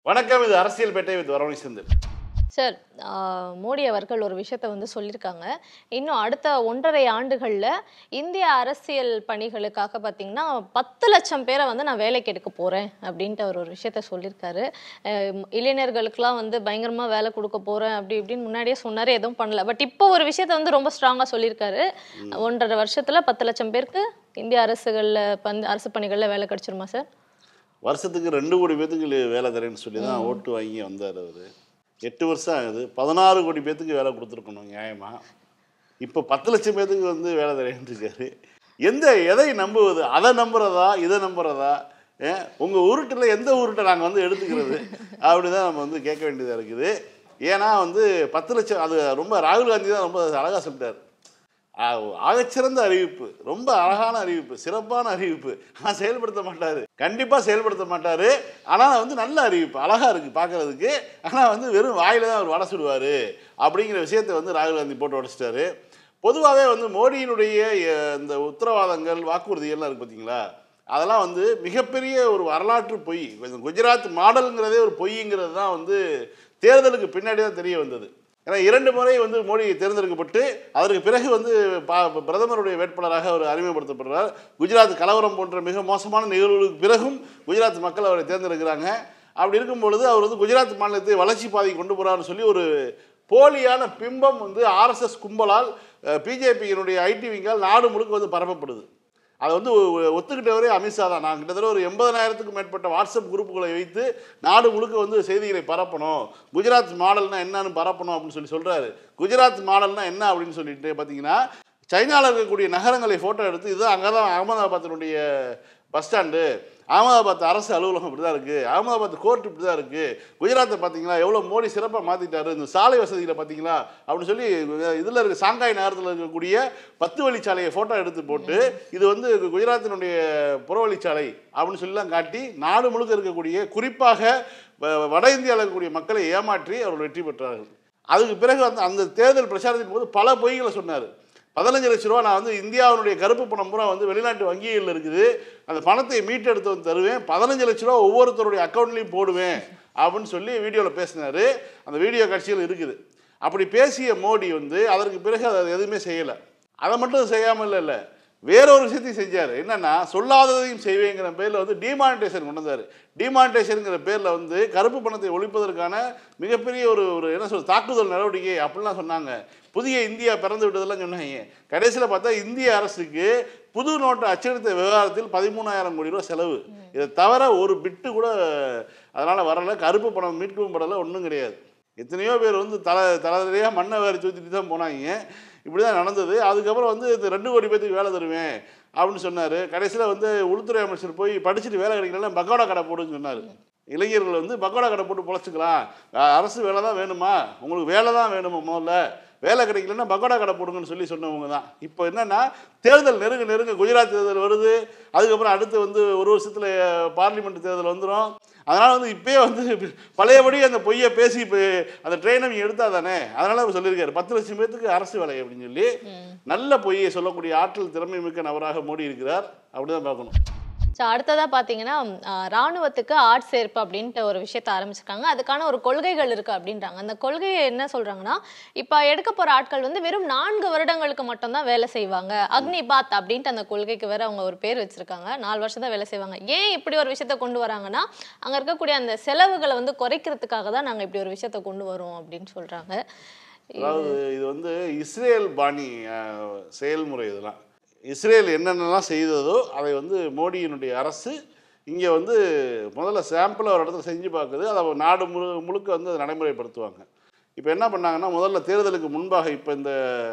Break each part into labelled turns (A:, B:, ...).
A: வணக்கம் இது அரசியல் பேட்டை வித் வரவணை செந்தில்
B: சார் ஆஹ், மோடி அவர்கள் ஒரு விஷயத்த வந்து சொல்லியிருக்காங்க இன்னும் அடுத்த ஒன்றரை ஆண்டுகளில் இந்திய அரசியல் பணிகளுக்காக பார்த்தீங்கன்னா பத்து லட்சம் பேரை வந்து நான் வேலைக்கு எடுக்க போகிறேன் அப்படின்ட்டு அவர் ஒரு விஷயத்த சொல்லியிருக்காரு அஹ், இளைஞர்களுக்கெல்லாம் வந்து பயங்கரமாக வேலை கொடுக்க போகிறேன் அப்படி இப்படின்னு முன்னாடியே சொன்னார் எதுவும் பண்ணல பட் இப்போ ஒரு விஷயத்த வந்து ரொம்ப ஸ்ட்ராங்காக சொல்லியிருக்காரு ஒன்றரை வருஷத்தில் பத்து லட்சம் பேருக்கு இந்திய அரசுகளில் பந்து அரசு பணிகளில் வேலை கிடைச்சிருமா சார்
A: வருஷத்துக்கு ரெண்டு கோடி பேத்துக்கு லி- வேலை தரேன்னு சொல்லி தான் ஓட்டு வாங்கி வந்தார் அவர் எட்டு வருஷம் ஆகுது பதினாறு கோடி பேத்துக்கு வேலை கொடுத்துருக்கணும் நியாயமா இப்போ பத்து லட்சம் பேத்துக்கு வந்து வேலை தரேன்னு இருக்காரு எந்த எதை நம்புவது அதை நம்புறதா இதை நம்புறதா ஏன் உங்கள் உருட்டில் எந்த உருட்டை நாங்கள் வந்து எடுத்துக்கிறது அப்படி தான் நம்ம வந்து கேட்க வேண்டியதாக இருக்குது ஏன்னா வந்து பத்து லட்சம் அது ரொம்ப ராகுல் காந்தி தான் ரொம்ப அழகாக சொல்லிட்டார் ஆ- ஆகச்சிறந்த அறிவிப்பு ரொம்ப அழகான அறிவிப்பு சிறப்பான அறிவிப்பு ஆனால் செயல்படுத்த மாட்டார் கண்டிப்பாக செயல்படுத்த மாட்டார் ஆனால் வந்து நல்ல அறிவிப்பு அழகாக இருக்குது பார்க்குறதுக்கு ஆனால் வந்து வெறும் வாயில தான் அவர் வடை சுடுவார் அப்படிங்கிற விஷயத்தை வந்து ராகுல் காந்தி போட்டு உடச்சிட்டாரு பொதுவாகவே வந்து மோடியினுடைய அஹ், இந்த உத்தரவாதங்கள் வாக்குறுதிகள்லாம் இருக்குது பார்த்தீங்களா அதெல்லாம் வந்து மிகப்பெரிய ஒரு வரலாற்று பொய் இந்த குஜராத் மாடலுங்கிறதே ஒரு பொய்ங்கிறது தான் வந்து தேர்தலுக்கு பின்னாடி தான் தெரிய வந்தது ஏன்னா இரண்டு முறை வந்து மோடி தேர்ந்தெடுக்கப்பட்டு அதற்கு பிறகு வந்து பா- பிரதமருடைய வேட்பாளராக அவர் அறிமுகப்படுத்தப்படுறார் குஜராத் கலவரம் போன்ற மிக மோசமான நிகழ்வுகளுக்கு பிறகும் குஜராத் மக்கள் அவரை தேர்ந்தெடுக்கிறாங்க அப்படி இருக்கும் பொழுது அவர் வந்து குஜராத் மாநிலத்தை வளர்ச்சி பாதை கொண்டு போறாருன்னு சொல்லி ஒரு போலியான பிம்பம் வந்து ஆர்எஸ்எஸ் கும்பலால் பிஜேபியினுடைய ஐடி விங்கால் நாடு முழுக்க வந்து பரப்பப்படுது அதை வந்து ஒ- ஒத்துக்கிட்டவரே அமித்ஷா தான் நான் கிட்டத்தட்ட ஒரு எண்பதனாயிரத்துக்கும் மேற்பட்ட வாட்ஸ்அப் குரூப்புகளை வைத்து நாடு முழுக்க வந்து செய்திகளை பரப்பணும் குஜராத் மாடல்னா என்னன்னு பரப்பணும் அப்படின்னு சொல்லி சொல்கிறாரு குஜராத் மாடல்னா என்ன அப்படின்னு சொல்லிட்டு பார்த்தீங்கன்னா சைனாவில் இருக்கக்கூடிய நகரங்களை ஃபோட்டோ எடுத்து இது அங்கே தான் அகமதாபாத்தினுடைய பஸ் ஸ்டாண்டு அகமதாபாத் அரசு அலுவலகம் இப்படி தான் இருக்குது அகமதாபாத் கோர்ட் இப்படி தான் இருக்குது குஜராத்தை பார்த்தீங்களா எவ்வளோ மோடி சிறப்பாக மாற்றிட்டாரு இந்த சாலை வசதிகளை பார்த்தீங்களா அப்படின்னு சொல்லி இதில் இருக்க சாங்காய் நகரத்தில் இருக்கக்கூடிய பத்து வழிச்சாலையை ஃபோட்டோ எடுத்து போட்டு இது வந்து குஜராத்தினுடைய புறவழிச்சாலை அப்படின்னு சொல்லிலாம் காட்டி நாடு முழுக்க இருக்கக்கூடிய குறிப்பாக வ- வட இந்தியாவில் இருக்கக்கூடிய மக்களை ஏமாற்றி அவர்கள் வெற்றி பெற்றார்கள் அதுக்கு பிறகு வந்து அந்த தேர்தல் பிரச்சாரத்தின் போது பல பொய்களை சொன்னார் பதினஞ்சு லட்ச ரூபா நான் வந்து இந்தியாவினுடைய கருப்பு பணம் பூரா வந்து வெளிநாட்டு வங்கிகளில் இருக்குது அந்த பணத்தை மீட்டெடுத்து வந்து தருவேன் பதினஞ்சு லட்ச ரூபா ஒவ்வொருத்தருடைய அக்கௌண்ட்லேயும் போடுவேன் அப்படின்னு சொல்லி வீடியோவில் பேசினார் அந்த வீடியோ காட்சிகள் இருக்குது அப்படி பேசிய மோடி வந்து அதற்கு பிறகு அதை எதுவுமே செய்யலை அதை மட்டும் செய்யாமல் இல்லை வேறொரு விஷயத்தையும் செஞ்சார் என்னன்னா சொல்லாததையும் செய்வேங்கிற பேரில் வந்து டிமானிட்டேஷன் கொண்டு வந்தார் டிமானிட்டேஷனுங்கிற பேரில் வந்து கருப்பு பணத்தை ஒழிப்பதற்கான மிகப்பெரிய ஒரு ஒரு என்ன சொல் தாக்குதல் நடவடிக்கை அப்படிலாம் சொன்னாங்க புதிய இந்தியா பிறந்து விட்டதெல்லாம் சொன்னாங்க கடைசியில் பார்த்தா இந்திய அரசுக்கு புது நோட்டு அச்சடித்த விவகாரத்தில் பதிமூணாயிரம் கோடி ரூபா செலவு இதை தவிர ஒரு பிட்டு கூட அதனால் வரல கருப்பு பணம் மீட்கவும் படலை ஒன்றும் கிடையாது எத்தனையோ பேர் வந்து தலை தலைவலியாக மண்ணை வேறு தூத்திட்டு தான் போனாங்க இப்படி தான் நடந்தது அதுக்கப்புறம் வந்து இந்த ரெண்டு கோடி பேத்துக்கு வேலை தருவேன் அப்படின்னு சொன்னார் கடைசியில் வந்து உள்துறை அமைச்சர் போய் படிச்சுட்டு வேலை கிடைக்கலன்னா பக்கோடா கடை போடுன்னு சொன்னார் இளைஞர்கள் வந்து பக்கோடா கடை போட்டு பொழைச்சிக்கலாம் அஹ் அரசு வேலை தான் வேணுமா உங்களுக்கு வேலை தான் வேணுமா முதல்ல வேலை கிடைக்கலன்னா பக்கோடா கடை போடுங்கன்னு சொல்லி சொன்னவங்க தான் இப்போ என்னன்னா தேர்தல் நெருங்க நெருங்க குஜராத் தேர்தல் வருது அதுக்கப்புறம் அடுத்து வந்து ஒரு வருஷத்தில் பார்லிமெண்ட் தேர்தல் வந்துடும் அதனால் வந்து இப்பயே வந்து பழையபடி அந்த பொய்யை பேசி இப்போ அந்த ட்ரெயினை நீங்க எடுத்தா தானே அதனால அவர் சொல்லியிருக்காரு பத்து லட்சம் பேத்துக்கு அரசு வேலை அப்படின்னு சொல்லி நல்ல பொய்யை சொல்லக்கூடிய ஆற்றல் திறமை மிக்க நபராக மோடி இருக்கிறார் அப்படிதான் பார்க்கணும்
B: ஸோ அடுத்ததாக பார்த்தீங்கன்னா ஆஹ், ராணுவத்துக்கு ஆட்சேர்ப்பு அப்படின்ட்டு ஒரு விஷயத்த ஆரம்பிச்சிருக்காங்க அதுக்கான ஒரு கொள்கைகள் இருக்கு அப்படின்றாங்க அந்த கொள்கையை என்ன சொல்றாங்கன்னா இப்போ எடுக்க போற ஆட்கள் வந்து வெறும் நான்கு வருடங்களுக்கு மட்டும்தான் வேலை செய்வாங்க அக்னி பாத் அப்படின்ட்டு அந்த கொள்கைக்கு வேற அவங்க ஒரு பேர் வச்சிருக்காங்க நாலு வருஷம் தான் வேலை செய்வாங்க ஏன் இப்படி ஒரு விஷயத்த கொண்டு வராங்கன்னா அங்க இருக்கக்கூடிய அந்த செலவுகளை வந்து குறைக்கிறதுக்காக தான் நாங்க இப்படி ஒரு விஷயத்த கொண்டு வரோம் அப்படின்னு சொல்றாங்க
A: அதாவது இது வந்து இஸ்ரேல் பாணி அஹ், செயல்முறை இதெல்லாம் இஸ்ரேல் என்னென்னலாம் செய்ததோ அதை வந்து மோடியினுடைய அரசு இங்கே வந்து முதல்ல சாம்பிளை ஒரு இடத்துல செஞ்சு பார்க்குது அதை நாடு முழு முழுக்க வந்து அதை நடைமுறைப்படுத்துவாங்க இப்போ என்ன பண்ணாங்கன்னா முதல்ல தேர்தலுக்கு முன்பாக இப்போ இந்த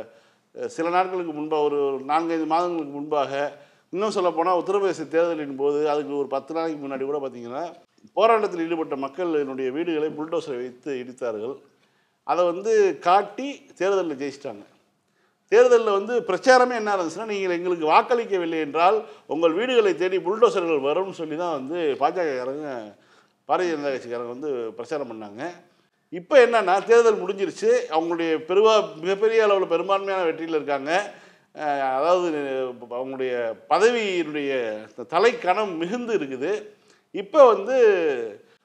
A: அஹ், சில நாட்களுக்கு முன்பாக ஒரு ஒரு நான்கைந்து மாதங்களுக்கு முன்பாக இன்னும் சொல்லப்போனால் உத்தரப்பிரதேச தேர்தலின் போது அதுக்கு ஒரு பத்து நாளைக்கு முன்னாடி கூட பார்த்தீங்கன்னா போராட்டத்தில் ஈடுபட்ட மக்களினுடைய வீடுகளை புல்டோசரை வைத்து இடித்தார்கள் அதை வந்து காட்டி தேர்தலில் ஜெயிச்சிட்டாங்க தேர்தலில் வந்து பிரச்சாரமே என்ன இருந்துச்சுன்னா நீங்கள் எங்களுக்கு வாக்களிக்கவில்லை என்றால் உங்கள் வீடுகளை தேடி புல்டோசர்கள் வரும்னு சொல்லி தான் வந்து பாஜகக்காரங்க பாரதிய ஜனதா கட்சிக்காரங்க வந்து பிரச்சாரம் பண்ணாங்க இப்போ என்னன்னா தேர்தல் முடிஞ்சிருச்சு அவங்களுடைய பெருவா மிகப்பெரிய அளவில் பெரும்பான்மையான வெற்றியில் இருக்காங்க அஹ் அதாவது அவங்களுடைய பதவியினுடைய தலைக்கணம் மிகுந்து இருக்குது இப்போ வந்து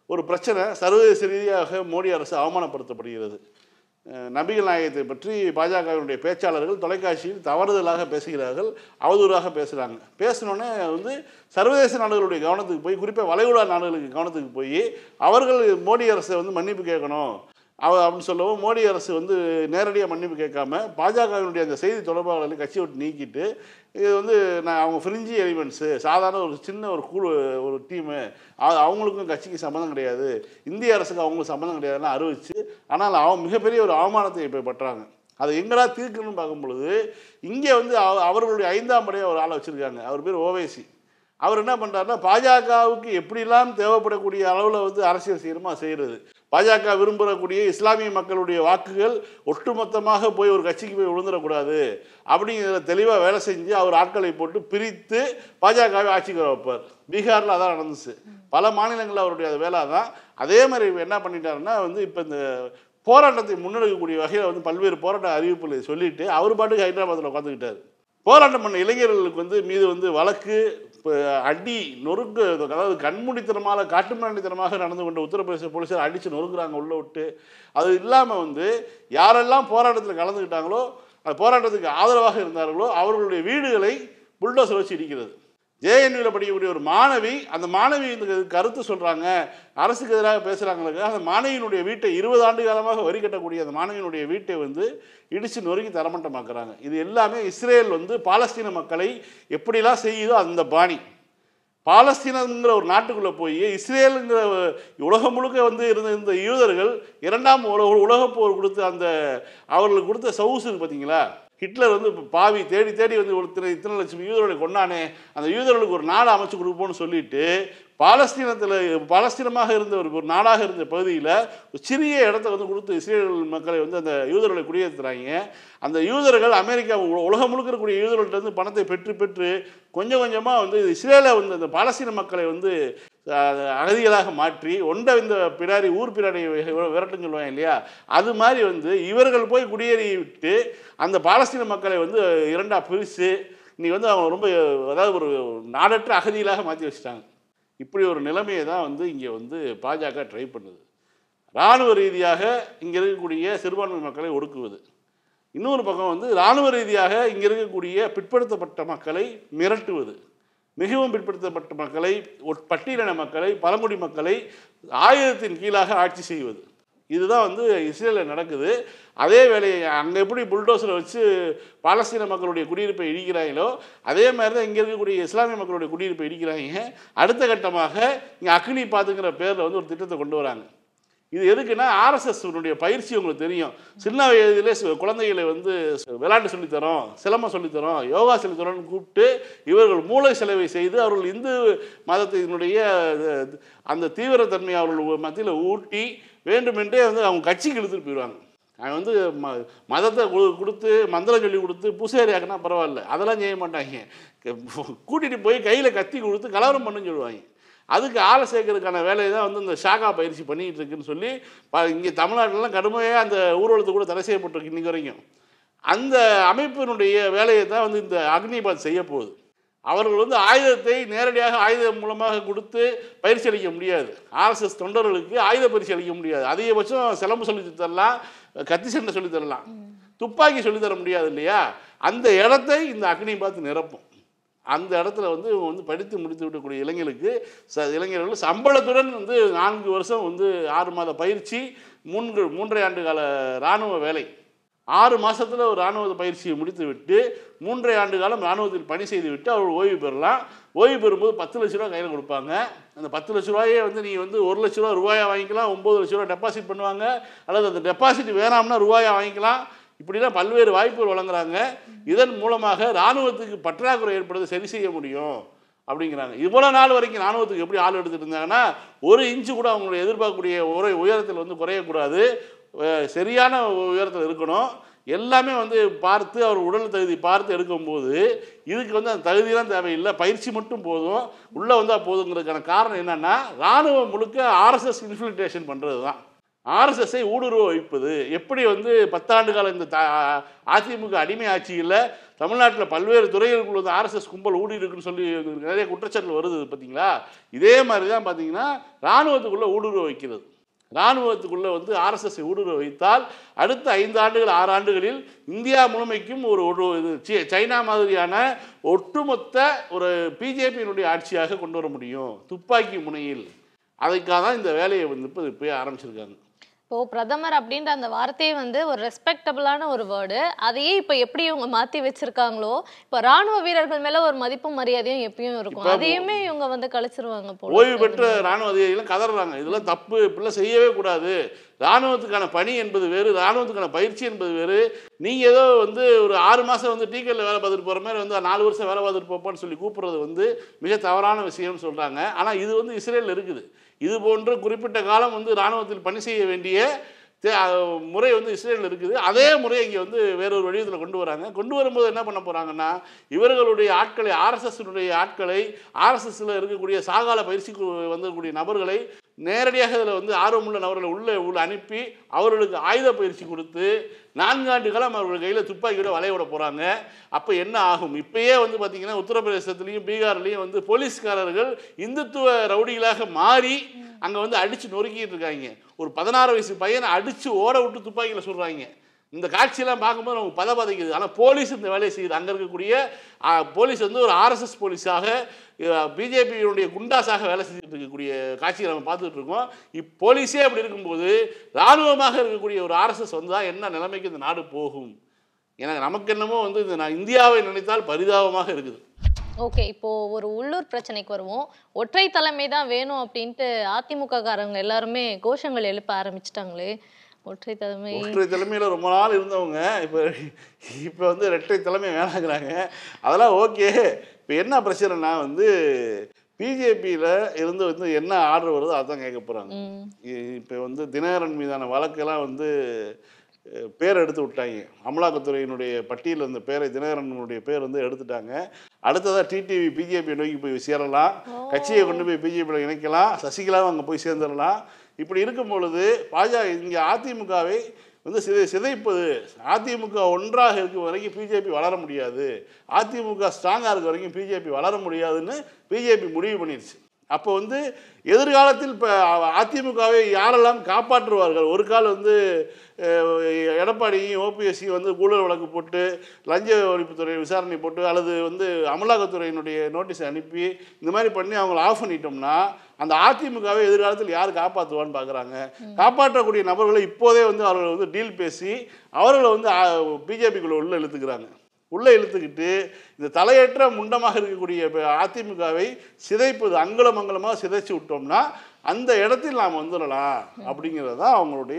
A: ஒரு பிரச்சனை சர்வதேச ரீதியாக மோடி அரசு அவமானப்படுத்தப்படுகிறது அஹ் நபிகள் நாயகத்தை பற்றி பாஜகவினுடைய பேச்சாளர்கள் தொலைக்காட்சியில் தவறுதலாக பேசுகிறார்கள் அவதூறாக பேசுகிறாங்க பேசினோடனே வந்து சர்வதேச நாடுகளுடைய கவனத்துக்கு போய் குறிப்பாக வளைகுடா நாடுகளுக்கு கவனத்துக்கு போய் அவர்கள் மோடி அரசை வந்து மன்னிப்பு கேட்கணும் அவ அப்படின்னு சொல்லவும் மோடி அரசு வந்து நேரடியாக மன்னிப்பு கேட்காம பாஜகவினுடைய அந்த செய்தி தொடர்பாளர்களை கட்சியை விட்டு நீக்கிட்டு இது வந்து நான் அவங்க ஃப்ரிஞ்சி எலிமெண்ட்ஸு சாதாரண ஒரு சின்ன ஒரு குழு ஒரு டீமு அவங்களுக்கும் கட்சிக்கு சம்மந்தம் கிடையாது இந்திய அரசுக்கு அவங்களுக்கு சம்மந்தம் கிடையாதுன்னு அறிவிச்சு ஆனால் அவங்க மிகப்பெரிய ஒரு அவமானத்தை இப்போ பட்டுறாங்க அதை எங்கடா தீர்க்கணும்னு பார்க்கும் பொழுது இங்கே வந்து அவ- அவர்களுடைய ஐந்தாம் படையாக ஒரு ஆளை வச்சுருக்காங்க அவர் பேர் ஓவைசி அவர் என்ன பண்ணுறாருன்னா பாஜகவுக்கு எப்படிலாம் தேவைப்படக்கூடிய அளவில் வந்து அரசியல் செய்யணுமோ அதை செய்கிறது பாஜக விரும்பக்கூடிய இஸ்லாமிய மக்களுடைய வாக்குகள் ஒட்டுமொத்தமாக போய் ஒரு கட்சிக்கு போய் விழுந்துடக்கூடாது அப்படிங்கிறத தெளிவாக வேலை செஞ்சு அவர் ஆட்களை போட்டு பிரித்து பாஜகவை ஆட்சிக்கு வர வைப்பார் பீகாரில் அதான் நடந்துச்சு பல மாநிலங்களில் அவருடைய அது வேலை தான் அதே மாதிரி இவர் என்ன பண்ணிட்டாருன்னா வந்து இப்போ இந்த போராட்டத்தை முன்னெடுக்கக்கூடிய வகையில் வந்து பல்வேறு போராட்ட அறிவிப்புகளை சொல்லிட்டு அவர் பாட்டுக்கு ஹைதராபாத்தில் உட்காந்துக்கிட்டார் போராட்டம் பண்ண இளைஞர்களுக்கு வந்து மீது வந்து வழக்கு இப்போ அடி நொறுக்கு அதாவது கண்மூடித்தனமாக காட்டுமிராண்டித்தனமாக நடந்து கொண்ட உத்தரப்பிரதேச போலீஸார் அடித்து நொறுக்குறாங்க உள்ள விட்டு அது இல்லாமல் வந்து யாரெல்லாம் போராட்டத்தில் கலந்துக்கிட்டாங்களோ அந்த போராட்டத்துக்கு ஆதரவாக இருந்தார்களோ அவர்களுடைய வீடுகளை புல்டோசர் வச்சு இடிக்கிறது ஜேஎன்யூவில் படிக்கக்கூடிய ஒரு மாணவி அந்த மாணவி இந்த கருத்து சொல்கிறாங்க அரசுக்கு எதிராக பேசுகிறாங்களுக்கு அந்த மாணவியினுடைய வீட்டை இருபது ஆண்டு காலமாக வரி கட்டக்கூடிய அந்த மாணவியினுடைய வீட்டை வந்து இடித்து நொறுக்கி தரமட்டமாக்குறாங்க இது எல்லாமே இஸ்ரேல் வந்து பாலஸ்தீன மக்களை எப்படிலாம் செய்யுதோ அந்த பாணி பாலஸ்தீனங்கிற ஒரு நாட்டுக்குள்ளே போய் இஸ்ரேலுங்கிற உலகம் முழுக்க வந்து இருந்த இந்த யூதர்கள் இரண்டாம் உலக உலகப் போர் கொடுத்த அந்த அவர்களுக்கு கொடுத்த சவுஸ் இருக்கு பார்த்தீங்களா ஹிட்லர் வந்து இப்ப பாவி தேடி தேடி வந்து ஒருத்தர் இத்தனை லட்சம் யூதர்களை கொண்டானே அந்த யூதர்களுக்கு ஒரு நாடு அமைச்சு கொடுப்போம்னு சொல்லிட்டு பாலஸ்தீனத்தில் பாலஸ்தீனமாக இருந்த ஒரு ஒரு நாடாக இருந்த பகுதியில் ஒரு சிறிய இடத்த வந்து கொடுத்து இஸ்ரேல் மக்களை வந்து அந்த யூதர்களை குடியேற்றுறாங்க அந்த யூதர்கள் அமெரிக்கா உ- உலகம் முழுக்க இருக்கக்கூடிய யூதர்கள்ட்ட இருந்து பணத்தை பெற்று பெற்று கொஞ்சம் கொஞ்சமாக வந்து இஸ்ரேலை வந்து அந்த பாலஸ்தீன மக்களை வந்து அஹ், அகதிகளாக மாற்றி ஒண்ட இந்த பிடாரி ஊர் பிடாரி விரட்டுன்னு சொல்லுவாங்க இல்லையா அது மாதிரி வந்து இவர்கள் போய் குடியேறி விட்டு அந்த பாலஸ்தீன மக்களை வந்து இரண்டா பிரித்து இன்னைக்கு வந்து அவங்க ரொம்ப அதாவது ஒரு நாடற்ற அகதிகளாக மாற்றி வச்சுட்டாங்க இப்படி ஒரு நிலைமையை தான் வந்து இங்கே வந்து பாஜக ட்ரை பண்ணுது இராணுவ ரீதியாக இங்கே இருக்கக்கூடிய சிறுபான்மை மக்களை ஒடுக்குவது இன்னொரு பக்கம் வந்து இராணுவ ரீதியாக இங்கே இருக்கக்கூடிய பிற்படுத்தப்பட்ட மக்களை மிரட்டுவது மிகவும் பிற்படுத்தப்பட்ட மக்களை ஒட்- பட்டியலின மக்களை பழங்குடி மக்களை ஆயுதத்தின் கீழாக ஆட்சி செய்வது இதுதான் வந்து இஸ்ரேலில் நடக்குது அதே வேலையை அங்கே எப்படி புல்டோசரை வச்சு பாலஸ்தீன மக்களுடைய குடியிருப்பை இடிக்கிறாங்களோ அதே மாதிரி தான் இங்கே இருக்கக்கூடிய இஸ்லாமிய மக்களுடைய குடியிருப்பை இடிக்கிறாங்க அடுத்த கட்டமாக இங்கே அக்னி பாத்துங்கிற பேரில் வந்து ஒரு திட்டத்தை கொண்டு வராங்க இது எதுக்குன்னா ஆர்எஸ்எஸ் பயிற்சி உங்களுக்கு தெரியும் சின்ன வயதிலே சு- குழந்தைகளை வந்து சு- விளையாட்டு சொல்லித்தரோம் சிலம்பம் சொல்லித்தரோம் யோகா சொல்லித்தரோம்னு கூப்பிட்டு இவர்கள் மூளை செலவை செய்து அவர்கள் இந்து மதத்தினுடைய அஹ், அந்த தீவிரத்தன்மையை அவர்கள் மத்தியில் ஊட்டி வேண்டுமென்றே வந்து அவங்க கட்சிக்கு இழுத்துட்டு போயிடுவாங்க அவன் வந்து ம மதத்தை கொடு- கொடுத்து மந்திரம் சொல்லி கொடுத்து பூசாரி ஆக்கினா பரவாயில்ல அதெல்லாம் செய்ய மாட்டாங்க கூட்டிகிட்டு போய் கையில் கத்தி கொடுத்து கலவரம் பண்ணுன்னு சொல்லுவாங்க அதுக்கு ஆளை சேர்க்கறதுக்கான வேலையை தான் வந்து இந்த ஷாகா பயிற்சி பண்ணிக்கிட்டு இருக்குன்னு சொல்லி ப- இங்கே தமிழ்நாட்டிலலாம் கடுமையாக அந்த ஊர்வலத்தை கூட தடை செய்யப்பட்டிருக்கு இன்னைக்கு வரைக்கும் அந்த அமைப்பினுடைய வேலையை தான் வந்து இந்த அக்னிபாத் செய்ய போகுது அவர்கள் வந்து ஆயுதத்தை நேரடியாக ஆயுதம் மூலமாக கொடுத்து பயிற்சி அளிக்க முடியாது ஆர்எஸ்எஸ் தொண்டர்களுக்கு ஆயுத பயிற்சி அளிக்க முடியாது அதிகபட்சம் சிலம்பு சொல்லி தரலாம் கத்தி சண்டை சொல்லி தரலாம் துப்பாக்கி சொல்லி தர முடியாது இல்லையா அந்த இடத்தை இந்த அக்னிபாத் நிரப்பும் அந்த இடத்துல வந்து இவங்க வந்து படித்து முடித்து விடக்கூடிய இளைஞர்களுக்கு ச இளைஞர்கள் சம்பளத்துடன் வந்து நான்கு வருஷம் வந்து ஆறு மாத பயிற்சி மூன்று மூன்றரை ஆண்டு கால இராணுவ வேலை ஆறு மாசத்துல ஒரு இராணுவ பயிற்சியை முடித்து விட்டு மூன்றரை ஆண்டு காலம் இராணுவத்தில் பணி செய்து விட்டு அவர்கள் ஓய்வு பெறலாம் ஓய்வு பெறும்போது பத்து லட்ச ரூபா கையில் கொடுப்பாங்க அந்த பத்து லட்ச ரூபாயே வந்து நீங்கள் வந்து ஒரு லட்ச ரூபா ரூபாயா வாங்கிக்கலாம் ஒம்பது லட்ச ரூபா டெபாசிட் பண்ணுவாங்க அல்லது அந்த டெபாசிட் வேணாம்னா ரூபாயா வாங்கிக்கலாம் இப்படிலாம் பல்வேறு வாய்ப்புகள் வழங்குறாங்க இதன் மூலமாக இராணுவத்துக்கு பற்றாக்குறை ஏற்படுறதை சரி செய்ய முடியும் அப்படிங்கிறாங்க இவ்வளோ நாள் வரைக்கும் இராணுவத்துக்கு எப்படி ஆள் எடுத்துட்டு இருந்தாங்கன்னா ஒரு இன்ச்சு கூட அவங்களுடைய எதிர்பார்க்கக்கூடிய உரை உயரத்தில் வந்து குறையக்கூடாது அஹ் சரியான உயரத்தில் இருக்கணும் எல்லாமே வந்து பார்த்து அவர் உடல் தகுதி பார்த்து எடுக்கும்போது இதுக்கு வந்து அந்த தகுதியெல்லாம் தேவையில்லை பயிற்சி மட்டும் போதும் உள்ளே வந்தால் போதுங்கிறதுக்கான காரணம் என்னென்னா இராணுவம் முழுக்க ஆர்எஸ்எஸ் இன்ஃபில்ட்ரேஷன் பண்ணுறது தான் ஆர்எஸ்எஸ்ஸை ஊடுருவ வைப்பது எப்படி வந்து பத்தாண்டு கால இந்த த அதிமுக அடிமை ஆட்சியில் தமிழ்நாட்டில் பல்வேறு துறைகளுக்குள்ள வந்து ஆர்எஸ்எஸ் கும்பல் ஊடி இருக்குன்னு சொல்லி நிறைய குற்றச்சாட்டுகள் வருது பார்த்தீங்களா இதே மாதிரி தான் பார்த்தீங்கன்னா இராணுவத்துக்குள்ளே ஊடுருவ வைக்கிறது இராணுவத்துக்குள்ளே வந்து ஆர்எஸ்எஸ் ஊடுருவ வைத்தால் அடுத்த ஐந்து ஆண்டுகள் ஆறு ஆண்டுகளில் இந்தியா முழுமைக்கும் ஒரு ஒரு இது சி- சைனா மாதிரியான ஒட்டுமொத்த ஒரு பிஜேபியினுடைய ஆட்சியாக கொண்டு வர முடியும் துப்பாக்கி முனையில் அதுக்காக தான் இந்த வேலையை வந்து இப்போ இப்போ ஆரம்பிச்சிருக்காங்க
B: இப்போ பிரதமர் அப்படின்ற அந்த வார்த்தையே வந்து ஒரு ரெஸ்பெக்டபிளான ஒரு வேர்டு அதையே இப்போ எப்படி இவங்க மாத்தி வச்சிருக்காங்களோ இப்போ ராணுவ வீரர்கள் மேல ஒரு மதிப்பும் மரியாதையும் எப்பயும் இருக்கும்
A: இப்ப
B: அதையுமே இவங்க வந்து கழிச்சிருவாங்க போல
A: ஓய்வு பெற்ற ராணுவ அதிகாரிகளும் கதறாங்க இதெல்லாம் தப்பு இப்படிலாம் செய்யவே கூடாது ராணுவத்துக்கான பணி என்பது வேறு ராணுவத்துக்கான பயிற்சி என்பது வேறு நீங்கள் ஏதோ வந்து ஒரு ஆறு மாதம் வந்து டீக்கரில் வேலை பார்த்துட்டு போகிற மாதிரி வந்து நாலு வருஷம் வேலை பார்த்துட்டு போப்பான்னு சொல்லி கூப்பிட்றது வந்து மிக தவறான விஷயம்னு சொல்கிறாங்க ஆனால் இது வந்து இஸ்ரேலில் இருக்குது இது போன்ற குறிப்பிட்ட காலம் வந்து ராணுவத்தில் பணி செய்ய வேண்டிய தே- அஹ் முறை வந்து இஸ்ரேலில் இருக்குது அதே முறையை இங்கே வந்து வேறொரு வடிவத்தில் கொண்டு வராங்க கொண்டு வரும்போது என்ன பண்ண போகிறாங்கன்னா இவர்களுடைய ஆட்களை ஆர்எஸ்எஸ்னுடைய ஆட்களை ஆர்எஸ்எஸ்ல இருக்கக்கூடிய சாகால பயிற்சிக்கு வந்திருக்கக்கூடிய நபர்களை நேரடியாக இதில் வந்து ஆர்வமுள்ள நபர்களை உள்ளே உள்ள அனுப்பி அவர்களுக்கு ஆயுத பயிற்சி கொடுத்து நான்காண்டு காலம் அவர்கள் கையில் துப்பாக்கியோட வளைய விட போகிறாங்க அப்போ என்ன ஆகும் இப்பயே வந்து பார்த்திங்கன்னா உத்தரப்பிரதேசத்துலேயும் பீகார்லேயும் வந்து போலீஸ்காரர்கள் இந்துத்துவ ரவுடிகளாக மாறி அங்கே வந்து அடித்து நொறுக்கிட்டு இருக்காங்க ஒரு பதினாறு வயசு பையனை அடித்து ஓட விட்டு துப்பாக்கியில் சொல்கிறாங்க இந்த காட்சியெல்லாம் பார்க்கும்போது நமக்கு பத பதைக்குது ஆனால் போலீஸ் இந்த வேலையை செய்யுது அங்கே இருக்கக்கூடிய ஆ, போலீஸ் வந்து ஒரு ஆர்எஸ்எஸ் போலீஸாக பிஜேபியினுடைய குண்டாஸாக வேலை செஞ்சுட்டு இருக்கக்கூடிய காட்சியை நம்ம பார்த்துட்டு இருக்கோம் இப் போலீஸே அப்படி இருக்கும்போது இராணுவமாக இருக்கக்கூடிய ஒரு ஆர்எஸ்எஸ் வந்து தான் என்ன நிலைமைக்கு இந்த நாடு போகும் எனக்கு நமக்கு என்னமோ வந்து இந்த நான் இந்தியாவை நினைத்தால் பரிதாபமாக இருக்குது
B: ஓகே இப்போ ஒரு உள்ளூர் பிரச்சனைக்கு வருவோம் ஒற்றை தலைமை தான் வேணும் அப்படின்ட்டு அதிமுக காரங்க எல்லாருமே கோஷங்கள் எழுப்ப ஆரம்பிச்சிட்டாங்களே ஒற்றை தலைமை
A: ஒற்றை தலைமையில் ரொம்ப நாள் இருந்தவங்க இப்போ இப்போ வந்து ரெட்டை தலைமை வேணாங்கிறாங்க அதெல்லாம் ஓகே இப்போ என்ன பிரச்சனைனா வந்து பிஜேபியில் இருந்து வந்து என்ன ஆர்டர் வருதோ அதான் கேட்க போகிறாங்க
B: ம்
A: இப்போ வந்து தினகரன் மீதான வழக்கெல்லாம் வந்து அஹ், பேர் எடுத்து விட்டாங்க அமலாக்கத்துறையினுடைய பட்டியலில் இருந்த பேரை தினகரனுடைய பேர் வந்து எடுத்துட்டாங்க அடுத்ததாக டிடிவி பிஜேபி நோக்கி போய் சேரலாம் கட்சியை கொண்டு போய் பிஜேபியில் இணைக்கலாம் சசிகலாவும் அங்கே போய் சேர்ந்துடலாம் இப்படி இருக்கும் பொழுது பாஜக இங்கே அதிமுகவை வந்து சிதை சிதைப்பது அதிமுக ஒன்றாக இருக்கும் வரைக்கும் பிஜேபி வளர முடியாது அதிமுக ஸ்ட்ராங்காக இருக்க வரைக்கும் பிஜேபி வளர முடியாதுன்னு பிஜேபி முடிவு பண்ணிடுச்சு அப்போ வந்து எதிர்காலத்தில் இப்போ அதிமுகவை யாரெல்லாம் காப்பாற்றுவார்கள் ஒரு கால் வந்து அஹ், எடப்பாடியும் ஓபிஎஸ்சியும் வந்து ஊழல் வழக்கு போட்டு லஞ்ச ஒழிப்புத்துறை விசாரணை போட்டு அல்லது வந்து அமலாக்கத்துறையினுடைய நோட்டீஸ் அனுப்பி இந்த மாதிரி பண்ணி அவங்கள ஆஃப் பண்ணிட்டோம்னா அந்த அதிமுகவை எதிர்காலத்தில் யார் காப்பாற்றுவான்னு பார்க்குறாங்க காப்பாற்றக்கூடிய நபர்களை இப்போதே வந்து அவர்கள் வந்து டீல் பேசி அவர்களை வந்து பிஜேபிக்குள்ளே உள்ள இழுத்துக்கிறாங்க உள்ளே இழுத்துக்கிட்டு இந்த தலையற்ற முண்டமாக இருக்கக்கூடிய இப்ப அதிமுகவை சிதைப்பது அங்குலம் அங்குலமாக சிதைச்சு விட்டோம்னா அந்த இடத்தில் நாம் வந்துடலாம் அப்படிங்கிறது தான் அவங்களுடைய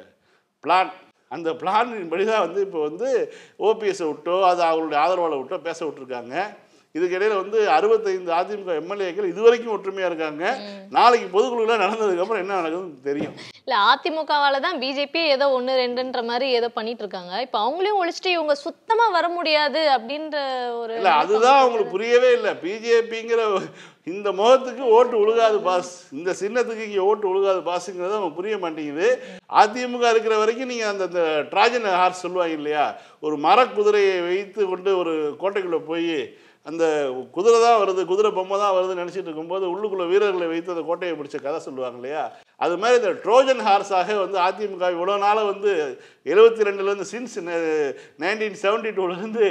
A: பிளான் அந்த பிளானின்படி தான் வந்து இப்போ வந்து ஓபிஎஸ்ஸை விட்டோ அது அவங்களுடைய ஆதரவாளை விட்டோ பேச விட்டுருக்காங்க இதுக்கு இடையில வந்து அறுபத்தைந்து அதிமுக எம்எல்ஏக்கள் இதுவரைக்கும் ஒற்றுமையாக இருக்காங்க நாளைக்கு பொதுக்குழுலாம் நடந்ததுக்கப்புறம் என்ன நடக்குதுன்னு தெரியும்
B: இல்ல அதிமுகவால தான் பிஜேபி ஏதோ ஒண்ணு ரெண்டுன்ற மாதிரி ஏதோ பண்ணிட்டு இருக்காங்க இப்போ அவங்களையும் ஒழிச்சிட்டு இவங்க சுத்தமா வர முடியாது அப்படின்ற ஒரு
A: இல்லை அதுதான் அவங்களுக்கு புரியவே இல்லை பிஜேபிங்கிற இந்த முகத்துக்கு ஓட்டு உழுகாது பாஸ் இந்த சின்னத்துக்கு இங்கே ஓட்டு உழுகாது பாஸுங்கிறது அவங்க புரிய மாட்டேங்குது அதிமுக இருக்கிற வரைக்கும் நீங்கள் அந்த அந்த ட்ராஜன் ஹார்ஸ் சொல்லுவாங்க இல்லையா ஒரு மரக்குதிரையை வைத்து கொண்டு ஒரு கோட்டைக்குள்ளே போய் அந்த குதிரை தான் வருது குதிரை பொம்மை தான் வருதுன்னு நினச்சிட்டு இருக்கும்போது உள்ளுக்குள்ள வீரர்களை வைத்து அந்த கோட்டையை பிடிச்ச கதை சொல்லுவாங்க இல்லையா அது மாதிரி இந்த ட்ரோஜன் ஹார்ஸாக வந்து அதிமுக இவ்வளோ நாளாக வந்து எழுபத்தி ரெண்டுலேருந்து சின்ஸ் நைன்டீன் செவன்டி டூலேருந்து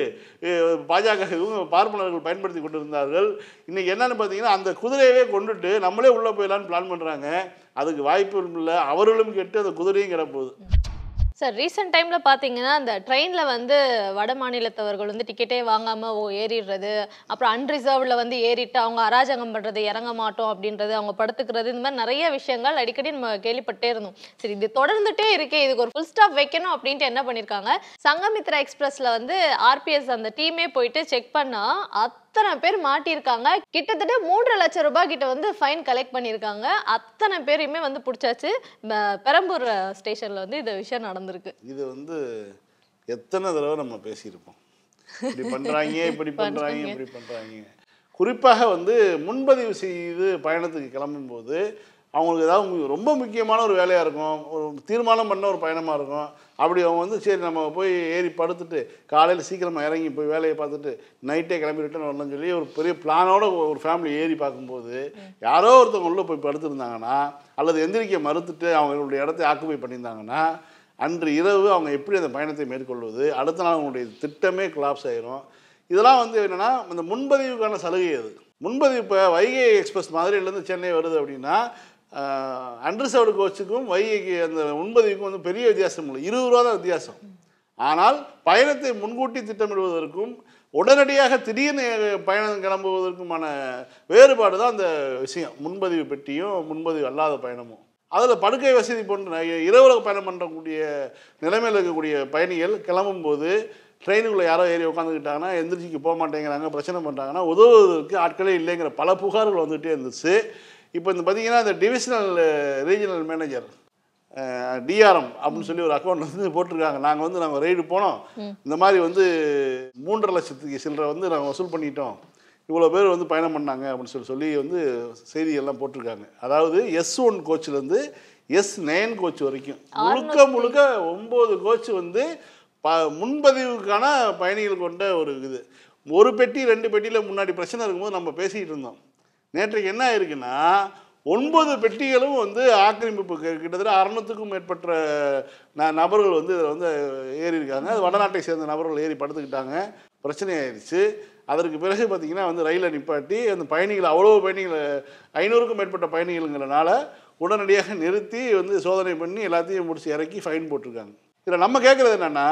A: பாஜக இவங்க பார்ப்பனர்கள் பயன்படுத்தி கொண்டு இருந்தார்கள் இன்றைக்கி என்னன்னு பார்த்தீங்கன்னா அந்த குதிரையவே கொண்டுட்டு நம்மளே உள்ளே போயிடலான்னு பிளான் பண்ணுறாங்க அதுக்கு வாய்ப்பு இல்லை அவர்களும் கெட்டு அந்த குதிரையும் கிடப்போகுது
B: சார் ரீசெண்ட் டைம்ல பாத்தீங்கன்னா இந்த ட்ரெயின்ல வந்து வட மாநிலத்தவர்கள் வந்து டிக்கெட்டே வாங்காம ஓ ஏறிடுறது அப்புறம் அன்ரிசர்வ்ல வந்து ஏறிட்டு அவங்க அராஜகம் பண்றது இறங்க மாட்டோம் அப்படின்றது அவங்க படுத்துக்கிறது இந்த மாதிரி நிறைய விஷயங்கள் அடிக்கடி நம்ம கேள்விப்பட்டே இருந்தோம் சரி இது தொடர்ந்துட்டே இருக்கே இதுக்கு ஒரு ஃபுல் ஸ்டாப் வைக்கணும் அப்படின்ட்டு என்ன பண்ணிருக்காங்க சங்கமித்ரா எக்ஸ்பிரஸ்ல வந்து ஆர்பிஎஸ் அந்த டீமே போயிட்டு செக் பண்ணா அத்தனை பேர் மாட்டியிருக்காங்க கிட்டத்தட்ட மூன்றரை லட்சம் ரூபாய் கிட்ட வந்து ஃபைன் கலெக்ட் பண்ணியிருக்காங்க அத்தனை பேரையுமே வந்து பிடிச்சாச்சு ப- பெரம்பூர் ஸ்டேஷன்ல வந்து இந்த விஷயம் நடந்திருக்கு
A: இது வந்து எத்தனை தடவை நம்ம பேசியிருப்போம் இப்படி பண்ணுறாங்க இப்படி பண்ணுறாங்க இப்படி பண்ணுறாங்க குறிப்பாக வந்து முன்பதிவு செய்து பயணத்துக்கு கிளம்பும்போது அவங்களுக்கு ஏதாவது மு- ரொம்ப முக்கியமான ஒரு வேலையாக இருக்கும் ஒரு தீர்மானம் பண்ண ஒரு பயணமாக இருக்கும் அப்படி அவங்க வந்து சரி நம்ம போய் ஏறி படுத்துட்டு காலையில் சீக்கிரமாக இறங்கி போய் வேலையை பார்த்துட்டு நைட்டே கிளம்பி ரிட்டர்ன் வரணும்னு சொல்லி ஒரு பெரிய பிளானோட ஒரு ஃபேமிலி ஏறி பார்க்கும்போது யாரோ ஒருத்தவங்க உள்ளே போய் படுத்திருந்தாங்கன்னா அல்லது எந்திரிக்க மறுத்துட்டு அவங்களுடைய இடத்தை ஆக்குபை பண்ணியிருந்தாங்கன்னா அன்று இரவு அவங்க எப்படி அந்த பயணத்தை மேற்கொள்வது அடுத்த நாள் அவங்களுடைய திட்டமே கொலாப்ஸ் ஆயிரும் இதெல்லாம் வந்து என்னென்னா இந்த முன்பதிவுக்கான சலுகை அது முன்பதிவு இப்போ வைகை எக்ஸ்பிரஸ் மதுரையிலேருந்து சென்னை வருது அப்படின்னா அண்டர்சர்வ்டு கோச்சுக்கும் வைகைக்கு அந்த முன்பதிவுக்கும் வந்து பெரிய வித்தியாசம் இல்லை இருபது ரூபா தான் வித்தியாசம் ஆனால் பயணத்தை முன்கூட்டி திட்டமிடுவதற்கும் உடனடியாக திடீர்னு பயணம் கிளம்புவதற்குமான வேறுபாடு தான் அந்த விஷயம் முன்பதிவு பெட்டியும் முன்பதிவு அல்லாத பயணமும் அதில் படுக்கை வசதி போன்ற இரவுல பயணம் பண்ணக்கூடிய நிலைமையில் இருக்கக்கூடிய பயணிகள் கிளம்பும்போது ட்ரெயினுக்குள்ளே யாரோ ஏறி உட்காந்துக்கிட்டாங்கன்னா எந்திரிச்சிக்கு போக மாட்டேங்கிறாங்க பிரச்சனை பண்ணுறாங்கன்னா உதவுவதற்கு ஆட்களே இல்லைங்கிற பல புகார்கள் வந்துகிட்டே இருந்துச்சு இப்போ இந்த பார்த்தீங்கன்னா இந்த டிவிஷனல் ரீஜனல் மேனேஜர் டிஆர்எம் அப்படின்னு சொல்லி ஒரு அக்கௌண்ட் வந்து போட்டிருக்காங்க நாங்கள் வந்து நாங்கள் ரைடு போனோம் இந்த மாதிரி வந்து மூன்றரை லட்சத்துக்கு சில்லறை வந்து நாங்கள் வசூல் பண்ணிட்டோம் இவ்வளோ பேர் வந்து பயணம் பண்ணாங்க அப்படின்னு சொல்லி சொல்லி வந்து செய்தியெல்லாம் போட்டிருக்காங்க அதாவது எஸ் ஒன் கோச்சிலேருந்து எஸ் நைன் கோச் வரைக்கும் முழுக்க முழுக்க ஒம்பது கோச் வந்து ப முன்பதிவுக்கான பயணிகள் கொண்ட ஒரு இது ஒரு பெட்டி ரெண்டு பெட்டியில் முன்னாடி பிரச்சனை இருக்கும்போது நம்ம பேசிக்கிட்டு இருந்தோம் நேற்றைக்கு என்ன ஆயிருக்குன்னா ஒன்பது பெட்டிகளும் வந்து ஆக்கிரமிப்பு கி- கிட்டத்தட்ட அறநூற்றுக்கும் மேற்பட்ட ந நபர்கள் வந்து இதில் வந்து ஏறி இருக்காங்க அது வடநாட்டை சேர்ந்த நபர்கள் ஏறி படுத்துக்கிட்டாங்க பிரச்சனை ஆயிடுச்சு அதற்கு பிறகு பார்த்தீங்கன்னா வந்து ரயிலை நிப்பாட்டி அந்த பயணிகள் அவ்வளோ பயணிகள் ஐநூறுக்கும் மேற்பட்ட பயணிகள்ங்கிறனால உடனடியாக நிறுத்தி வந்து சோதனை பண்ணி எல்லாத்தையும் முடிச்சு இறக்கி ஃபைன் போட்டிருக்காங்க இதில் நம்ம கேட்குறது என்னென்னா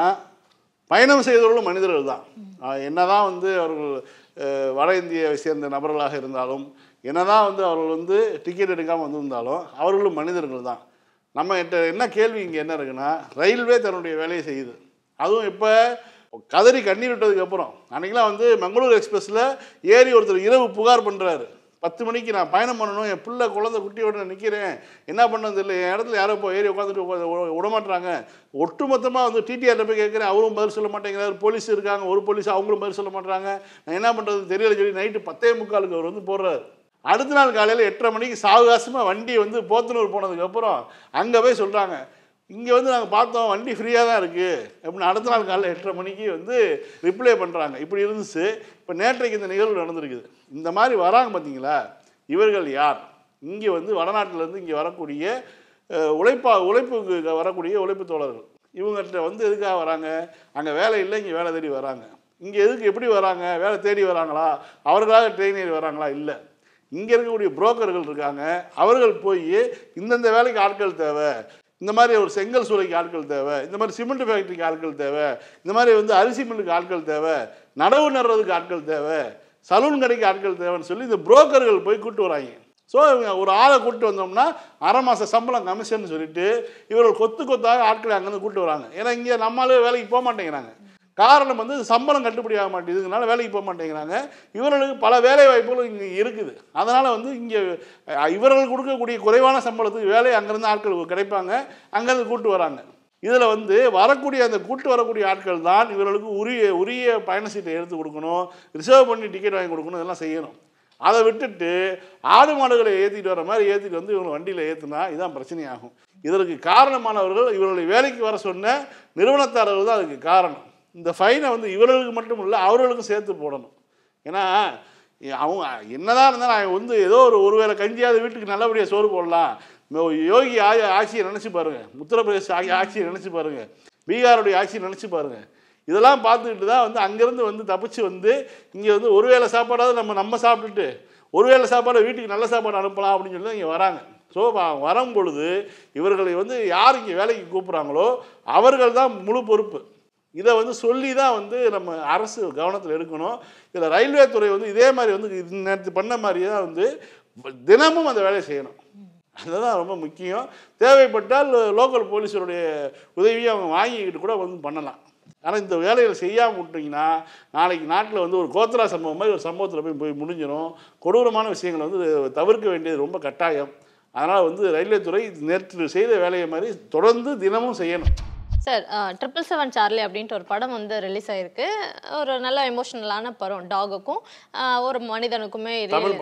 A: பயணம் செய்தவர்களும் மனிதர்கள் தான் ஆஹ் என்னதான் வந்து அவர்கள் அஹ், வட இந்தியாவை சேர்ந்த நபர்களாக இருந்தாலும் என்னதான் வந்து அவர்கள் வந்து டிக்கெட் எடுக்காமல் வந்திருந்தாலும் அவர்களும் மனிதர்கள் தான் நம்ம கிட்ட என்ன கேள்வி இங்கே என்ன இருக்குன்னா ரயில்வே தன்னுடைய வேலையை செய்யுது அதுவும் இப்போ கதறி கண்ணீர் விட்டதுக்கு அப்புறம் அன்றைக்கெலாம் வந்து மங்களூர் எக்ஸ்பிரஸில் ஏறி ஒருத்தர் இரவு புகார் பண்ணுறாரு பத்து மணிக்கு நான் பயணம் பண்ணணும் என் பிள்ளை குழந்தை குட்டியோட நான் நிற்கிறேன் என்ன பண்ணது இல்லை என் இடத்துல யாரோ போய் ஏறி உட்காந்துட்டு உட்காந்து விட- விடமாட்றாங்க ஒட்டுமொத்தமாக வந்து டிடிஆர்ட்ட போய் கேட்குறேன் அவரும் பதில் சொல்ல மாட்டேங்கிறாரு போலீஸ் இருக்காங்க ஒரு போலீஸ் அவங்களும் பதில் சொல்ல மாட்றாங்க நான் என்ன பண்ணுறது தெரியல சொல்லி நைட்டு பத்தே முக்காலுக்கு அவர் வந்து போடுறாரு அடுத்த நாள் காலையில் எட்டரை மணிக்கு சாவகாசமாக வண்டி வந்து போத்தனூர் போனதுக்கப்புறம் அங்கே போய் சொல்கிறாங்க இங்கே வந்து நாங்கள் பார்த்தோம் வண்டி ஃப்ரீயாக தான் இருக்குது அப்படின்னு அடுத்த நாள் காலையில் எட்டரை மணிக்கு வந்து ரிப்ளை பண்ணுறாங்க இப்படி இருந்துச்சு இப்போ நேற்றைக்கு இந்த நிகழ்வு நடந்திருக்குது இந்த மாதிரி வராங்க பார்த்தீங்களா இவர்கள் யார் இங்கே வந்து வடநாட்டிலேருந்து இங்கே வரக்கூடிய அஹ், உழைப்பா உழைப்புக்கு வரக்கூடிய உழைப்பு தோழர்கள் இவங்ககிட்ட வந்து எதுக்காக வராங்க அங்கே வேலை இல்லை இங்கே வேலை தேடி வராங்க இங்கே எதுக்கு எப்படி வராங்க வேலை தேடி வராங்களா அவர்களாக ட்ரெயின் ஏறி வராங்களா இல்லை இங்கே இருக்கக்கூடிய புரோக்கர்கள் இருக்காங்க அவர்கள் போய் இந்தந்த வேலைக்கு ஆட்கள் தேவை இந்த மாதிரி ஒரு செங்கல் சூளைக்கு ஆட்கள் தேவை இந்த மாதிரி சிமெண்ட் ஃபேக்ட்ரிக்கு ஆட்கள் தேவை இந்த மாதிரி வந்து அரிசி மில்லுக்கு ஆட்கள் தேவை நடவு நடுறதுக்கு ஆட்கள் தேவை சலூன் கடைக்கு ஆட்கள் தேவைன்னு சொல்லி இந்த புரோக்கர்கள் போய் கூட்டு வராங்க ஸோ ஒரு ஆளை கூட்டு வந்தோம்னா அரை மாத சம்பளம் கமிஷன் சொல்லிட்டு இவர்கள் கொத்து கொத்தாக ஆட்களை அங்கேருந்து கூட்டு வராங்க ஏன்னா இங்கே நம்மளால வேலைக்கு போக மாட்டேங்கிறாங்க காரணம் வந்து சம்பளம் கட்டுப்படி ஆக மாட்டேங்குதுனால வேலைக்கு போக மாட்டேங்கிறாங்க இவர்களுக்கு பல வேலை வாய்ப்புகளும் இங்கே இருக்குது அதனால் வந்து இங்கே அஹ், இவர்கள் கொடுக்கக்கூடிய குறைவான சம்பளத்துக்கு வேலை அங்கேருந்து ஆட்கள் கிடைப்பாங்க அங்கேருந்து கூட்டு வராங்க இதில் வந்து வரக்கூடிய அந்த கூட்டு வரக்கூடிய ஆட்கள் தான் இவர்களுக்கு உரிய உரிய பயண சீட்டை எடுத்து கொடுக்கணும் ரிசர்வ் பண்ணி டிக்கெட் வாங்கி கொடுக்கணும் இதெல்லாம் செய்யணும் அதை விட்டுட்டு ஆடு மாடுகளை ஏற்றிட்டு வர மாதிரி ஏற்றிட்டு வந்து இவங்க வண்டியில் ஏற்றுனா இதுதான் பிரச்சனையாகும் இதற்கு காரணமானவர்கள் இவர்களை வேலைக்கு வர சொன்ன நிறுவனத்தாரர்கள் தான் அதுக்கு காரணம் இந்த ஃபைனை வந்து இவர்களுக்கு மட்டும் இல்லை அவர்களுக்கும் சேர்த்து போடணும் ஏன்னா இ- அவங்க என்னதான் இருந்தாலும் அவன் வந்து ஏதோ ஒரு ஒருவேளை கஞ்சியாவது வீட்டுக்கு நல்லபடியாக சோறு போடலாம் மோ- யோகி ஆ ஆட்சியை நினச்சி பாருங்கள் உத்தரப்பிரதேச ஆ- ஆட்சியை நினச்சி பாருங்கள் பீகாருடைய ஆட்சியை நினச்சி பாருங்கள் இதெல்லாம் பார்த்துக்கிட்டு தான் வந்து அங்கேருந்து வந்து தப்பிச்சு வந்து இங்கே வந்து ஒரு வேளை சாப்பாடாவது நம்ம நம்ம சாப்பிட்டுட்டு ஒரு வேளை சாப்பாடு வீட்டுக்கு நல்ல சாப்பாடு அனுப்பலாம் அப்படின்னு சொல்லி இங்கே வராங்க ஸோ வரும் பொழுது இவர்களை வந்து யார் இங்கே வேலைக்கு கூப்பிட்றாங்களோ அவர்கள் தான் முழு பொறுப்பு இதை வந்து சொல்லி தான் வந்து நம்ம அரசு கவனத்தில் எடுக்கணும் இதில் ரயில்வே துறை வந்து இதே மாதிரி வந்து இது நேற்று பண்ண மாதிரி தான் வந்து தினமும் அந்த வேலையை செய்யணும் அதுதான் ரொம்ப முக்கியம் தேவைப்பட்டால் லோக்கல் போலீஸருடைய உதவியை அவங்க வாங்கிக்கிட்டு கூட வந்து பண்ணலாம் ஆனால் இந்த வேலைகளை செய்யாமல் விட்டிங்கன்னா நாளைக்கு நாட்டில் வந்து ஒரு கோத்ரா சம்பவம் மாதிரி ஒரு சம்பவத்தில் போய் போய் முடிஞ்சிடும் கொடூரமான விஷயங்களை வந்து தவிர்க்க வேண்டியது ரொம்ப கட்டாயம் அதனால் வந்து ரயில்வே துறை நேற்று செய்த வேலையை மாதிரி தொடர்ந்து தினமும் செய்யணும்
B: சார் ட்ரிபிள் செவன் சார்லி அப்படின்ட்டு ஒரு படம் வந்து ரிலீஸ் ஆயிருக்கு ஒரு நல்ல எமோஷனலான படம் டாகுக்கும் ஒரு மனிதனுக்குமே
A: தமிழ் படமா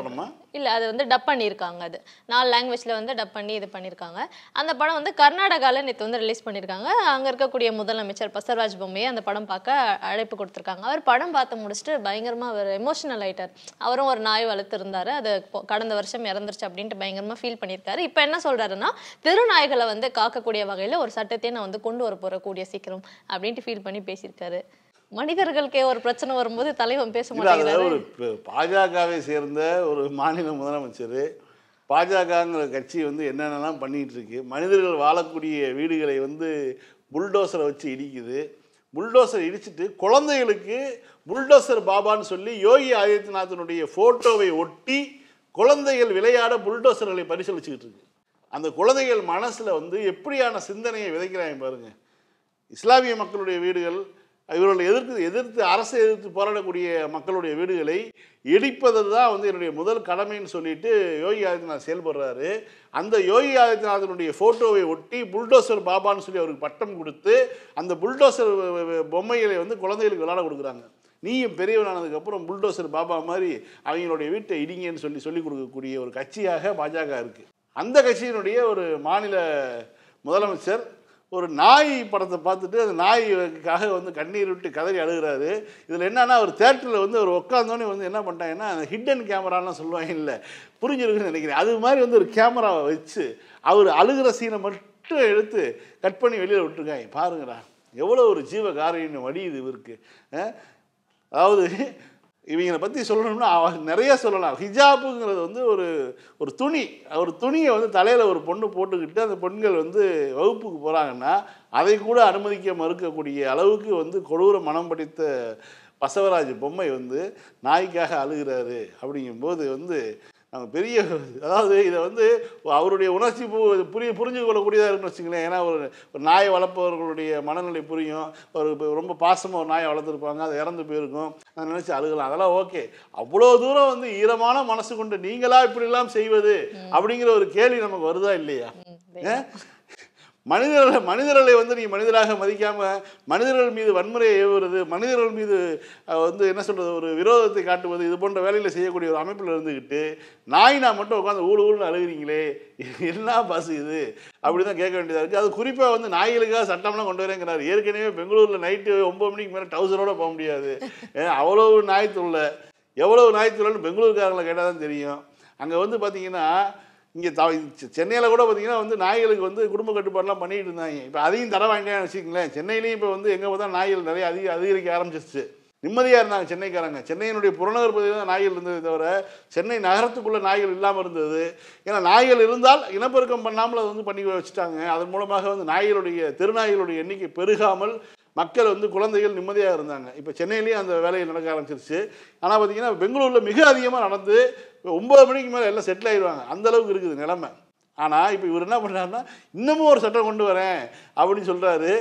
B: இல்ல அது வந்து டப் பண்ணியிருக்காங்க அது நாலு லாங்குவேஜ்ல வந்து டப் பண்ணி இது பண்ணியிருக்காங்க அந்த படம் வந்து கர்நாடகால நேற்று வந்து ரிலீஸ் பண்ணியிருக்காங்க அங்க இருக்கக்கூடிய முதலமைச்சர் பசவராஜ் பொம்மையை அந்த படம் பார்க்க அழைப்பு கொடுத்துருக்காங்க அவர் படம் பார்த்து முடிச்சுட்டு பயங்கரமா அவர் எமோஷனல் ஆயிட்டார் அவரும் ஒரு நாய் வளர்த்துருந்தாரு அது பொ- கடந்த வருஷம் இறந்துருச்சு அப்படின்ட்டு பயங்கரமா ஃபீல் பண்ணியிருக்காரு இப்போ என்ன சொல்றாருன்னா தெருநாய்களை வந்து காக்கக்கூடிய வகையில ஒரு சட்டத்தையே நான் வந்து கொண்டு வர போற கூடிய சீக்கிரம் அப்படின்ட்டு ஃபீல் பண்ணி பேசியிருக்காரு மனிதர்களுக்கே ஒரு பிரச்சனை வரும்போது தலைவன் பேச
A: இல்லை அதில்
B: மாட்டேங்கிறாரு
A: ஒரு ப- பாஜகவை சேர்ந்த ஒரு மாநில முதலமைச்சர் பாஜகங்கிற கட்சி வந்து என்னென்னலாம் பண்ணிட்டு இருக்கு மனிதர்கள் வாழக்கூடிய வீடுகளை வந்து புல்டோசரை வச்சு இடிக்குது புல்டோசர் இடிச்சிட்டு குழந்தைகளுக்கு புல்டோசர் பாபான்னு சொல்லி யோகி ஆதித்யநாத்தினுடைய ஃபோட்டோவை ஒட்டி குழந்தைகள் விளையாட புல்டோசர்களை பரிசீலிச்சுக்கிட்டு இருக்கு அந்த குழந்தைகள் மனசில் வந்து எப்படியான சிந்தனையை விதைக்கிறாங்க பாருங்க இஸ்லாமிய மக்களுடைய வீடுகள் இவர்களை எதிர்த்து எதிர்த்து அரசை எதிர்த்து போராடக்கூடிய மக்களுடைய வீடுகளை இடிப்பது தான் வந்து என்னுடைய முதல் கடமைன்னு சொல்லிட்டு யோகி ஆதித்யநாத் செயல்படுறாரு அந்த யோகி ஆதித்யநாதனுடைய ஃபோட்டோவை ஒட்டி புல்டோசர் பாபான்னு சொல்லி அவருக்கு பட்டம் கொடுத்து அந்த புல்டோசர் பொம்மைகளை வந்து குழந்தைகளுக்கு விளையாட கொடுக்குறாங்க நீயும் பெரியவனானதுக்கப்புறம் புல்டோசர் பாபா மாதிரி அவங்களுடைய வீட்டை இடிங்கன்னு சொல்லி சொல்லிக் கொடுக்கக்கூடிய ஒரு கட்சியாக பாஜக இருக்குது அந்த கட்சியினுடைய ஒரு மாநில முதலமைச்சர் ஒரு நாய் படத்தை பார்த்துட்டு அந்த நாய்க்காக வந்து கண்ணீர் விட்டு கதறி அழுகிறாரு இதில் என்னன்னா அவர் தேட்டரில் வந்து அவர் உட்காந்தோடனே வந்து என்ன பண்ணிட்டாங்கன்னா அந்த ஹிடன் கேமராலாம் சொல்லுவாங்க இல்லை புரிஞ்சிருக்குன்னு நினைக்கிறேன் அது மாதிரி வந்து ஒரு கேமராவை வச்சு அவர் அழுகிற சீனை மட்டும் எடுத்து கட் பண்ணி வெளியில் விட்டுருக்காங்க பாருங்கடா எவ்வளோ ஒரு ஜீவ காரியம் வடியுது இவருக்கு அஹ்? அதாவது இவங்களை பற்றி சொல்லணும்னா அவ- நிறைய சொல்லலாம் ஹிஜாபுங்கிறது வந்து ஒரு ஒரு துணி ஒரு துணியை வந்து தலையில் ஒரு பொண்ணு போட்டுக்கிட்டு அந்த பெண்கள் வந்து வகுப்புக்கு போகிறாங்கன்னா அதை கூட அனுமதிக்க மறுக்கக்கூடிய அளவுக்கு வந்து கொடூர மனம் படித்த பசவராஜ் பொம்மை வந்து நாய்க்காக அழுகிறாரு அப்படிங்கும்போது வந்து நம்ம பெரிய அதாவது இதை வந்து அவருடைய உணர்ச்சி பு- புரிய புரிஞ்சு கொள்ளக்கூடியதாக இருக்குன்னு வச்சுங்களேன் ஏன்னா ஒரு ஒரு நாயை வளர்ப்பவர்களுடைய மனநிலை புரியும் ஒரு இப்ப ரொம்ப பாசமாக ஒரு நாயை வளர்த்துருப்பாங்க அது இறந்து போயிருக்கும் அதை நினச்சி அழுகலாம் அதெல்லாம் ஓகே அவ்வளோ தூரம் வந்து ஈரமான மனசு கொண்டு நீங்களா இப்படிலாம் செய்வது அப்படிங்கிற ஒரு கேள்வி நமக்கு வருதா இல்லையா
B: ம்,
A: மனிதர்களை மனிதர்களை வந்து நீங்கள் மனிதராக மதிக்காமல் மனிதர்கள் மீது வன்முறையை ஏவுறது மனிதர்கள் மீது அஹ், வந்து என்ன சொல்கிறது ஒரு விரோதத்தை காட்டுவது இது போன்ற வேலைகளை செய்யக்கூடிய ஒரு அமைப்பில் இருந்துக்கிட்டு நாயினா மட்டும் உட்காந்து ஊழு ஊழு அழுகிறீங்களே என்ன பஸ் இது அப்படி தான் கேட்க வேண்டியதாக இருக்குது அது குறிப்பாக வந்து நாய்களுக்காக சட்டம்லாம் கொண்டு வரேங்கிறாரு ஏற்கனவே பெங்களூரில் நைட்டு ஒம்பது மணிக்கு மேலே டவுசரோட போக முடியாது ஏன் அவ்வளவு நாய் தொல்லை எவ்வளவு நாய் தொல்லைன்னு பெங்களூருக்காரங்களை கேட்டால் தான் தெரியும் அங்கே வந்து பார்த்தீங்கன்னா இங்கே த சென்னையில் கூட பார்த்தீங்கன்னா வந்து நாய்களுக்கு வந்து குடும்ப கட்டுப்பாடுலாம் பண்ணிட்டு இருந்தாங்க இப்போ அதையும் தர வாங்கிட்டேன்னு வச்சுக்கங்களேன் சென்னையிலையும் இப்போ வந்து எங்கே பார்த்தா நாய்கள் நிறைய அதிக அதிகரிக்க ஆரம்பிச்சிருச்சு நிம்மதியாக இருந்தாங்க சென்னைக்காரங்க சென்னையினுடைய புறநகர் பகுதியில் தான் நாய்கள் இருந்தது தவிர சென்னை நகரத்துக்குள்ளே நாய்கள் இல்லாமல் இருந்தது ஏன்னா நாய்கள் இருந்தால் இனப்பெருக்கம் பண்ணாமல் அதை வந்து பண்ணி வச்சுட்டாங்க அதன் மூலமாக வந்து நாய்களுடைய தெருநாய்களுடைய எண்ணிக்கை பெருகாமல் மக்கள் வந்து குழந்தைகள் நிம்மதியாக இருந்தாங்க இப்போ சென்னையிலேயும் அந்த வேலையை நடக்க ஆரம்பிச்சிருச்சு ஆனால் பார்த்தீங்கன்னா பெங்களூரில் மிக அதிகமாக நடந்து ஒம்பது மணிக்கு மேலே எல்லாம் செட்டில் ஆயிடுவாங்க அந்த அளவுக்கு இருக்குது நிலைமை ஆனால் இப்போ இவர் என்ன பண்ணுறாருன்னா இன்னமும் ஒரு சட்டம் கொண்டு வரேன் அப்படின்னு சொல்கிறாரு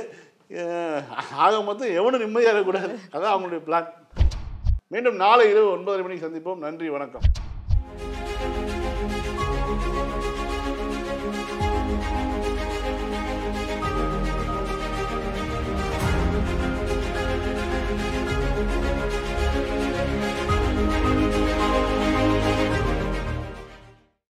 A: ஆக மொத்தம் எவனும் நிம்மதியாக இருக்கக்கூடாது அதான் அவங்களுடைய பிளான் மீண்டும் நாளை இரவு ஒன்பதரை மணிக்கு சந்திப்போம் நன்றி வணக்கம்